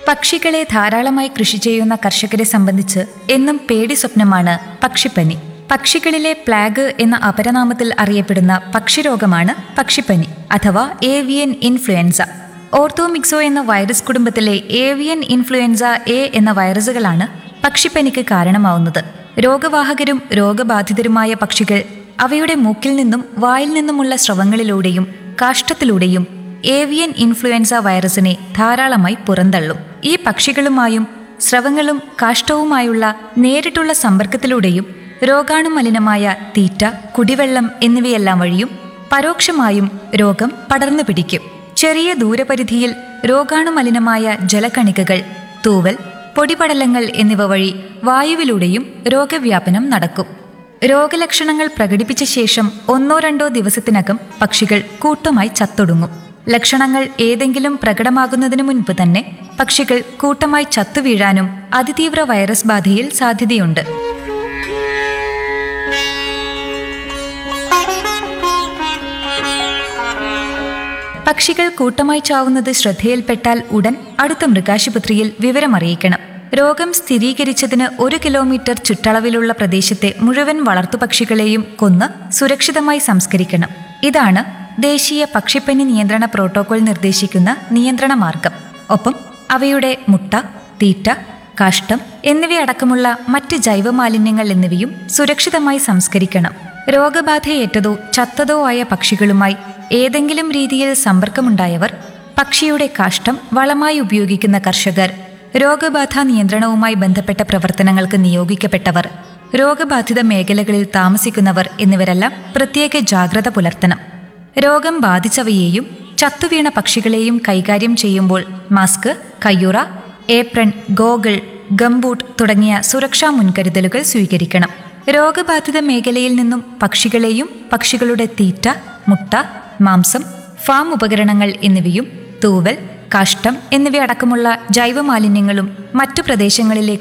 പക്ഷികളെ ധാരാളമായി കൃഷി ചെയ്യുന്ന കർഷകരെ സംബന്ധിച്ച് എന്നും പേടി സ്വപ്നമാണ് പക്ഷിപ്പനി പക്ഷികളിലെ പ്ലാഗ് എന്ന അപരനാമത്തിൽ അറിയപ്പെടുന്ന പക്ഷിരോഗമാണ് പക്ഷിപ്പനി അഥവാ ഏവിയൻ ഇൻഫ്ലുവൻസ ഓർത്തോമിക്സോ എന്ന വൈറസ് കുടുംബത്തിലെ ഏവിയൻ ഇൻഫ്ലുവൻസ എ എന്ന വൈറസുകളാണ് പക്ഷിപ്പനിക്ക് കാരണമാവുന്നത് രോഗവാഹകരും രോഗബാധിതരുമായ പക്ഷികൾ അവയുടെ മൂക്കിൽ നിന്നും വായിൽ നിന്നുമുള്ള സ്രവങ്ങളിലൂടെയും കാഷ്ടത്തിലൂടെയും ഏവിയൻ ഇൻഫ്ലുവൻസ വൈറസിനെ ധാരാളമായി പുറന്തള്ളും ഈ പക്ഷികളുമായും സ്രവങ്ങളും കാഷ്ടവുമായുള്ള നേരിട്ടുള്ള സമ്പർക്കത്തിലൂടെയും രോഗാണുമലിനമായ തീറ്റ കുടിവെള്ളം എന്നിവയെല്ലാം വഴിയും പരോക്ഷമായും രോഗം പടർന്നു പിടിക്കും ചെറിയ ദൂരപരിധിയിൽ രോഗാണുമലിനമായ ജലകണികകൾ തൂവൽ പൊടിപടലങ്ങൾ എന്നിവ വഴി വായുവിലൂടെയും രോഗവ്യാപനം നടക്കും രോഗലക്ഷണങ്ങൾ പ്രകടിപ്പിച്ച ശേഷം ഒന്നോ രണ്ടോ ദിവസത്തിനകം പക്ഷികൾ കൂട്ടമായി ചത്തൊടുങ്ങും ലക്ഷണങ്ങൾ ഏതെങ്കിലും പ്രകടമാകുന്നതിനു മുൻപ് തന്നെ പക്ഷികൾ കൂട്ടമായി ചത്തുവീഴാനും അതിതീവ്ര വൈറസ് ബാധയിൽ സാധ്യതയുണ്ട് പക്ഷികൾ കൂട്ടമായി ചാവുന്നത് ശ്രദ്ധയിൽപ്പെട്ടാൽ ഉടൻ അടുത്ത മൃഗാശുപത്രിയിൽ വിവരമറിയിക്കണം രോഗം സ്ഥിരീകരിച്ചതിന് ഒരു കിലോമീറ്റർ ചുറ്റളവിലുള്ള പ്രദേശത്തെ മുഴുവൻ വളർത്തുപക്ഷികളെയും കൊന്ന് സുരക്ഷിതമായി സംസ്കരിക്കണം ഇതാണ് ദേശീയ പക്ഷിപ്പനി നിയന്ത്രണ പ്രോട്ടോകോൾ നിർദ്ദേശിക്കുന്ന നിയന്ത്രണ മാർഗം ഒപ്പം അവയുടെ മുട്ട തീറ്റ കാഷ്ടം എന്നിവയടക്കമുള്ള മറ്റ് ജൈവമാലിന്യങ്ങൾ എന്നിവയും സുരക്ഷിതമായി സംസ്കരിക്കണം രോഗബാധയേറ്റതോ ചത്തതോ ആയ പക്ഷികളുമായി ഏതെങ്കിലും രീതിയിൽ സമ്പർക്കമുണ്ടായവർ പക്ഷിയുടെ കാഷ്ടം വളമായി ഉപയോഗിക്കുന്ന കർഷകർ രോഗബാധ നിയന്ത്രണവുമായി ബന്ധപ്പെട്ട പ്രവർത്തനങ്ങൾക്ക് നിയോഗിക്കപ്പെട്ടവർ രോഗബാധിത മേഖലകളിൽ താമസിക്കുന്നവർ എന്നിവരെല്ലാം പ്രത്യേക ജാഗ്രത പുലർത്തണം രോഗം ബാധിച്ചവയെയും ചത്തുവീണ പക്ഷികളെയും കൈകാര്യം ചെയ്യുമ്പോൾ മാസ്ക് കയ്യുറ ഏപ്രൺ ഗോഗിൾ ഗംബൂട്ട് തുടങ്ങിയ സുരക്ഷാ മുൻകരുതലുകൾ സ്വീകരിക്കണം രോഗബാധിത മേഖലയിൽ നിന്നും പക്ഷികളെയും പക്ഷികളുടെ തീറ്റ മുട്ട മാംസം ഫാം ഉപകരണങ്ങൾ എന്നിവയും തൂവൽ കാഷ്ടം എന്നിവയടക്കമുള്ള ജൈവമാലിന്യങ്ങളും മറ്റു പ്രദേശങ്ങളിലേക്ക്